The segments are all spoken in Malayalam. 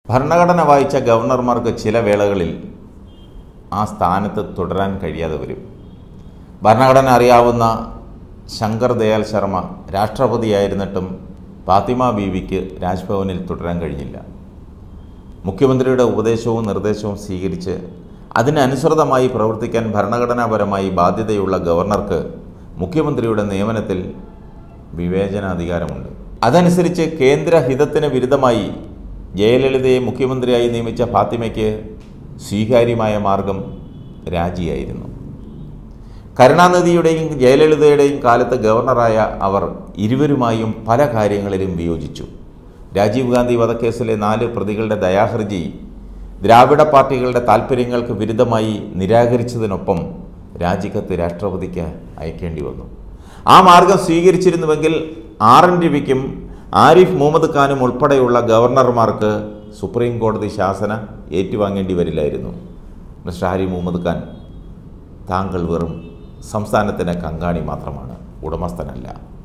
ഭരണഘടന വായിച്ച ഗവർണർമാർക്ക് ചില വേളകളിൽ ആ സ്ഥാനത്ത് തുടരാൻ കഴിയാതെ വരും ഭരണഘടന അറിയാവുന്ന ശങ്കർ ദയാൽ ശർമ്മ രാഷ്ട്രപതിയായിരുന്നിട്ടും ഫാത്തിമ ബീവിക്ക് രാജ്ഭവനിൽ തുടരാൻ കഴിഞ്ഞില്ല മുഖ്യമന്ത്രിയുടെ ഉപദേശവും നിർദ്ദേശവും സ്വീകരിച്ച് അതിനനുസൃതമായി പ്രവർത്തിക്കാൻ ഭരണഘടനാപരമായി ബാധ്യതയുള്ള ഗവർണർക്ക് മുഖ്യമന്ത്രിയുടെ നിയമനത്തിൽ വിവേചനാധികാരമുണ്ട് അതനുസരിച്ച് കേന്ദ്ര ഹിതത്തിന് വിരുദ്ധമായി ജയലളിതയെ മുഖ്യമന്ത്രിയായി നിയമിച്ച ഫാത്തിമയ്ക്ക് സ്വീകാര്യമായ മാർഗം രാജിയായിരുന്നു കരുണാനിധിയുടെയും ജയലളിതയുടെയും കാലത്ത് ഗവർണറായ അവർ ഇരുവരുമായും പല കാര്യങ്ങളിലും വിയോജിച്ചു രാജീവ് ഗാന്ധി വധക്കേസിലെ നാല് പ്രതികളുടെ ദയാഹർജി ദ്രാവിഡ പാർട്ടികളുടെ താൽപ്പര്യങ്ങൾക്ക് വിരുദ്ധമായി നിരാകരിച്ചതിനൊപ്പം രാജിക്കത്ത് രാഷ്ട്രപതിക്ക് അയക്കേണ്ടി വന്നു ആ മാർഗം സ്വീകരിച്ചിരുന്നുവെങ്കിൽ ആർ എൻ രവിക്കും ആരിഫ് മുഹമ്മദ് ഖാനും ഉൾപ്പെടെയുള്ള ഗവർണർമാർക്ക് സുപ്രീം കോടതി ശാസന ഏറ്റുവാങ്ങേണ്ടി വരില്ലായിരുന്നു മിസ്റ്റർ ആരിഫ് മുഹമ്മദ് ഖാൻ താങ്കൾ വെറും സംസ്ഥാനത്തിൻ്റെ കങ്കാണി മാത്രമാണ് ഉടമസ്ഥനല്ല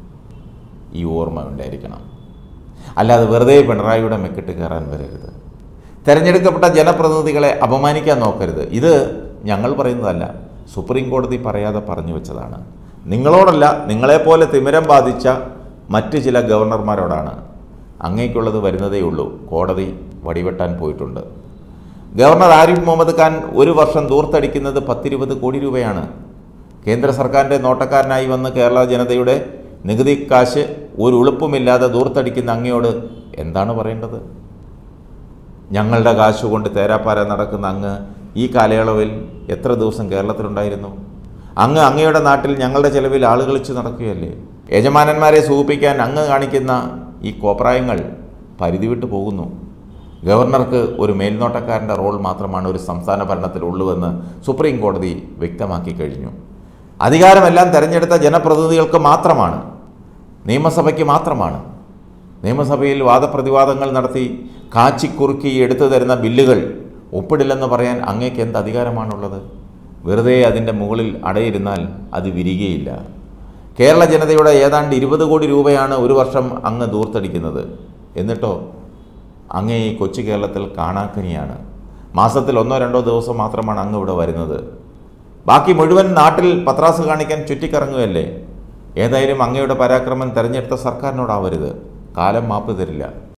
ഈ ഓർമ്മ ഉണ്ടായിരിക്കണം അല്ലാതെ വെറുതെ പിണറായിയുടെ മെക്കിട്ട് കയറാൻ വരരുത് തിരഞ്ഞെടുക്കപ്പെട്ട ജനപ്രതിനിധികളെ അപമാനിക്കാൻ നോക്കരുത് ഇത് ഞങ്ങൾ പറയുന്നതല്ല സുപ്രീം കോടതി പറയാതെ പറഞ്ഞു വെച്ചതാണ് നിങ്ങളോടല്ല നിങ്ങളെപ്പോലെ തിമിരം ബാധിച്ച മറ്റ് ചില ഗവർണർമാരോടാണ് അങ്ങേക്കുള്ളത് വരുന്നതേ ഉള്ളൂ കോടതി വടിവെട്ടാൻ പോയിട്ടുണ്ട് ഗവർണർ ആരിഫ് മുഹമ്മദ് ഖാൻ ഒരു വർഷം ദൂർത്തടിക്കുന്നത് പത്തിരുപത് കോടി രൂപയാണ് കേന്ദ്ര സർക്കാരിൻ്റെ നോട്ടക്കാരനായി വന്ന് കേരള ജനതയുടെ നികുതി കാശ് ഒരു ഉളുപ്പുമില്ലാതെ ദൂർത്തടിക്കുന്ന അങ്ങയോട് എന്താണ് പറയേണ്ടത് ഞങ്ങളുടെ കാശ് കൊണ്ട് തേരാപ്പാര നടക്കുന്ന അങ്ങ് ഈ കാലയളവിൽ എത്ര ദിവസം കേരളത്തിലുണ്ടായിരുന്നു അങ്ങ് അങ്ങയുടെ നാട്ടിൽ ഞങ്ങളുടെ ചെലവിൽ ആളുകളിച്ച് നടക്കുകയല്ലേ യജമാനന്മാരെ സൂചിപ്പിക്കാൻ അങ്ങ് കാണിക്കുന്ന ഈ കോപ്രായങ്ങൾ പരിധി വിട്ടു പോകുന്നു ഗവർണർക്ക് ഒരു മേൽനോട്ടക്കാരൻ്റെ റോൾ മാത്രമാണ് ഒരു സംസ്ഥാന ഭരണത്തിലുള്ളൂവെന്ന് സുപ്രീം കോടതി വ്യക്തമാക്കി കഴിഞ്ഞു അധികാരമെല്ലാം തെരഞ്ഞെടുത്ത ജനപ്രതിനിധികൾക്ക് മാത്രമാണ് നിയമസഭയ്ക്ക് മാത്രമാണ് നിയമസഭയിൽ വാദപ്രതിവാദങ്ങൾ നടത്തി കാച്ചിക്കുറുക്കി എടുത്തു തരുന്ന ബില്ലുകൾ ഒപ്പിടില്ലെന്ന് പറയാൻ അങ്ങേക്ക് എന്ത് അധികാരമാണുള്ളത് വെറുതെ അതിൻ്റെ മുകളിൽ അടയിരുന്നാൽ അത് വിരികയില്ല കേരള ജനതയുടെ ഏതാണ്ട് ഇരുപത് കോടി രൂപയാണ് ഒരു വർഷം അങ്ങ് ദൂർത്തടിക്കുന്നത് എന്നിട്ടോ അങ്ങേ ഈ കൊച്ചു കേരളത്തിൽ കാണാക്കനിയാണ് മാസത്തിൽ ഒന്നോ രണ്ടോ ദിവസം മാത്രമാണ് അങ്ങ് ഇവിടെ വരുന്നത് ബാക്കി മുഴുവൻ നാട്ടിൽ പത്രാസ് കാണിക്കാൻ ചുറ്റിക്കറങ്ങുകയല്ലേ ഏതായാലും അങ്ങയുടെ പരാക്രമം തെരഞ്ഞെടുത്ത സർക്കാരിനോടാവരുത് കാലം മാപ്പ് തരില്ല